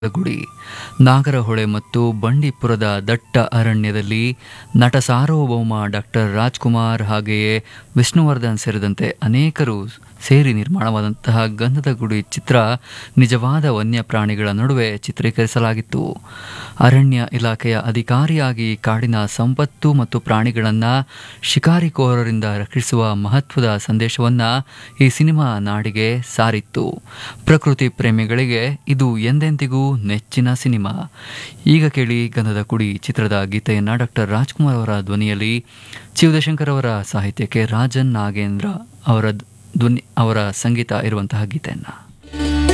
ಗುಡಿ ನಾಗರಹೊಳೆ ಮತ್ತು ಬಂಡೀಪುರದ ದಟ್ಟ ಅರಣ್ಯದಲ್ಲಿ ನಟ ಸಾರ್ವಭೌಮ ಡಾಕ್ಟರ್ ರಾಜ್ಕುಮಾರ್ ಹಾಗೆಯೇ ವಿಷ್ಣುವರ್ಧನ್ ಸೇರಿದಂತೆ ಅನೇಕರು ಸೇರಿ ನಿರ್ಮಾಣವಾದಂತಹ ಗಂಧದ ಗುಡಿ ಚಿತ್ರ ನಿಜವಾದ ವನ್ಯಪ್ರಾಣಿಗಳ ನಡುವೆ ಚಿತ್ರೀಕರಿಸಲಾಗಿತ್ತು ಅರಣ್ಯ ಇಲಾಖೆಯ ಅಧಿಕಾರಿಯಾಗಿ ಕಾಡಿನ ಸಂಪತ್ತು ಮತ್ತು ಪ್ರಾಣಿಗಳನ್ನು ಶಿಕಾರಿಕೋರರಿಂದ ರಕ್ಷಿಸುವ ಮಹತ್ವದ ಸಂದೇಶವನ್ನು ಈ ಸಿನಿಮಾ ನಾಡಿಗೆ ಸಾರಿತ್ತು ಪ್ರಕೃತಿ ಪ್ರೇಮಿಗಳಿಗೆ ಇದು ಎಂದೆಂದಿಗೂ ನೆಚ್ಚಿನ ಸಿನಿಮಾ ಈಗ ಕೇಳಿ ಗಂಧದ ಕುಡಿ ಚಿತ್ರದ ಗೀತೆಯನ್ನು ಡಾಕ್ಟರ್ ರಾಜ್ಕುಮಾರ್ ಅವರ ಧ್ವನಿಯಲ್ಲಿ ಶಿವದಶಂಕರ್ ಅವರ ಸಾಹಿತ್ಯಕ್ಕೆ ರಾಜನ್ ನಾಗೇಂದ್ರ ಅವರ ಧ್ವನಿ ಅವರ ಸಂಗೀತ ಇರುವಂತಹ ಗೀತೆಯನ್ನು